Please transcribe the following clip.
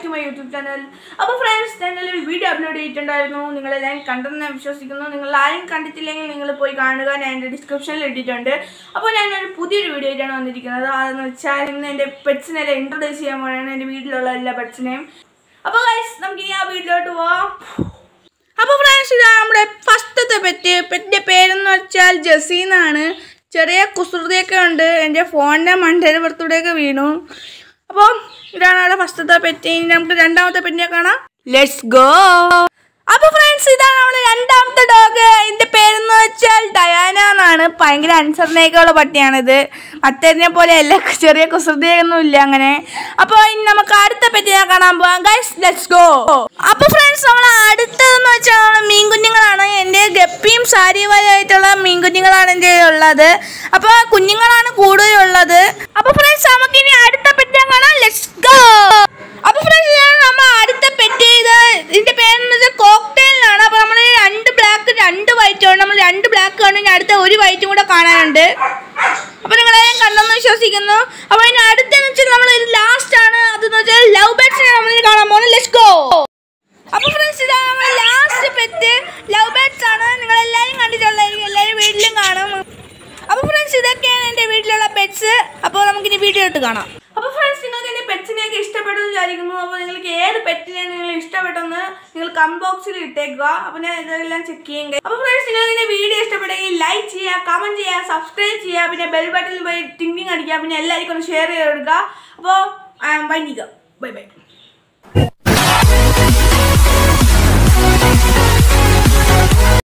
to my YouTube channel അപ്പോൾ friends ചാനലിൽ ഒരു വീഡിയോ അപ്ലോഡ് ചെയ്തിട്ടുണ്ടായിരുന്നു നിങ്ങളെല്ലാവരും കണ്ടെന്ന് ഞാൻ വിശ്വസിക്കുന്നു നിങ്ങൾ ആരും കണ്ടിട്ടില്ലെങ്കിൽ നിങ്ങൾ പോയി കാണുക ഞാൻ എൻ്റെ ഡിസ്ക്രിപ്ഷനിൽ ഇട്ടിട്ടുണ്ട് അപ്പോൾ ഞാനൊരു പുതിയൊരു വീഡിയോ ആയിട്ടാണ് വന്നിരിക്കുന്നത് അതെന്ന് വെച്ചാൽ ഇന്ന് എൻ്റെ പെറ്റ്സിനെല്ലാം ഇൻട്രൊഡ്യൂസ് ചെയ്യാൻ പോലെയാണ് എൻ്റെ വീട്ടിലുള്ള എല്ലാ പെറ്റ്സിനെയും അപ്പോൾ ഗൈസ് നമുക്ക് ഇനി ആ വീട്ടിലോട്ട് പോവാം അപ്പോൾ ഫ്രണ്ട്സ് ഇതാ നമ്മുടെ ഫസ്റ്റത്തെ പെറ്റ് പെറ്റിൻ്റെ പേരെന്ന് വെച്ചാൽ ജസി എന്നാണ് ചെറിയ കുസൃതിയൊക്കെ ഉണ്ട് എൻ്റെ ഫോണിൻ്റെ മണ്ടയിൽ പുറത്തൂടെയൊക്കെ വീണു അപ്പോൾ ഇതാണ് നമ്മുടെ ഫസ്റ്റത്തെ പെറ്റ് ഇനി നമുക്ക് രണ്ടാമത്തെ പെറ്റിനെ കാണാം ലെറ്റ്സ് ഗോ അപ്പോൾ ഫ്രണ്ട്സ് ഇതാണ് നമ്മുടെ രണ്ടാമത്തെ ഡോഗ് ഇതിൻ്റെ പേരെന്ന് വെച്ചാൽ ഡയാന എന്നാണ് ഭയങ്കര അനുസരണയൊക്കെ ഉള്ള പട്ടിയാണിത് മറ്റേതിനെ പോലെ അല്ല ചെറിയ കുസൃതിയൊന്നും ഇല്ല അങ്ങനെ അപ്പോൾ ഇനി നമുക്ക് അടുത്ത പെറ്റിനെ കാണാൻ പോവാം ഗൈസ് ലെറ്റ്സ് ഗോ അപ്പോൾ ഫ്രണ്ട്സ് നമ്മൾ അടുത്തതെന്ന് വെച്ചാൽ നമ്മള് മീൻകുഞ്ഞുങ്ങളാണ് എൻ്റെ ഗപ്പിയും സാരിവാലായിട്ടുള്ള മീൻകുഞ്ഞുങ്ങളാണ് എൻ്റെ ഉള്ളത് അപ്പോൾ കുഞ്ഞുങ്ങളാണ് കൂടുതലുള്ളത് അപ്പോൾ ഫ്രണ്ട്സ് നമുക്ക് ഇനി അടുത്ത പെറ്റിനെ കാണാം ലെറ്റ്സ് ഗോ അപ്പോൾ ഫ്രണ്ട്സ് ഇതാണ് നമ്മൾ അടുത്ത പെറ്റ് ഇത് ഇതിൻ്റെ പേരെന്ന് വെച്ചാൽ കോക്ടെയിൽ എന്നാണ് അപ്പോൾ നമ്മൾ രണ്ട് ബ്ലാക്ക് രണ്ട് വൈറ്റും ഉണ്ട് നമ്മൾ രണ്ട് ബ്ലാക്ക് കാണും ഇനി അടുത്ത ഒരു വൈറ്റും കൂടെ കാണാനുണ്ട് അപ്പോൾ നിങ്ങളെല്ലാം കണ്ടെന്ന് വിശ്വസിക്കുന്നു അപ്പോൾ ഇനി അടുത്തെന്ന് വെച്ചാൽ നമ്മൾ ഇത് ലാസ്റ്റ് ആണ് അതെന്ന് വെച്ചാൽ ലവ് ബേർഡ്സിനെ നമ്മൾ ഇനി കാണാൻ പോകുന്നത് ലെറ്റ്സ് ഗോ അപ്പോൾ ഫ്രണ്ട്സ് ഇതാണ് നമ്മൾ ലാസ്റ്റ് പെറ്റ് ലവ് ബേർഡ്സ് ആണ് നിങ്ങൾ എല്ലാവരും കണ്ടിട്ടുള്ളതായിരിക്കും എല്ലാവരും വീട്ടിലും കാണും അപ്പോൾ ഫ്രണ്ട്സ് ഇതൊക്കെയാണ് എൻ്റെ വീട്ടിലുള്ള പെറ്റ്സ് അപ്പോൾ നമുക്കിനി വീഡിയോ ഇട്ട് കാണാം അപ്പോൾ ഫ്രണ്ട്സ് നിങ്ങൾക്ക് എൻ്റെ പെറ്റ്സിനെയൊക്കെ ഇഷ്ടപ്പെട്ടു വിചാരിക്കുന്നു അപ്പോൾ നിങ്ങൾക്ക് ഏത് പെറ്റിനെയാണ് നിങ്ങൾ ഇഷ്ടപ്പെട്ടെന്ന് നിങ്ങൾ കമന്റ് ബോക്സിൽ ഇട്ടേക്കുക അപ്പോൾ ഞാൻ ഇതെല്ലാം ചെക്ക് ചെയ്യും അപ്പോൾ ഫ്രണ്ട്സ് നിങ്ങൾക്ക് എൻ്റെ വീഡിയോ ഇഷ്ടപ്പെട്ടെങ്കിൽ ലൈക്ക് ചെയ്യുക കമന്റ് ചെയ്യുക സബ്സ്ക്രൈബ് ചെയ്യുക പിന്നെ ബെൽ ബട്ടണിൽ പോയി ടിങ് ടിങ് അടിക്കുക പിന്നെ എല്ലാവർക്കും ഒന്ന് ഷെയർ ചെയ്ത് കൊടുക്കുക അപ്പോൾ ബൈ ബൈ ബൈ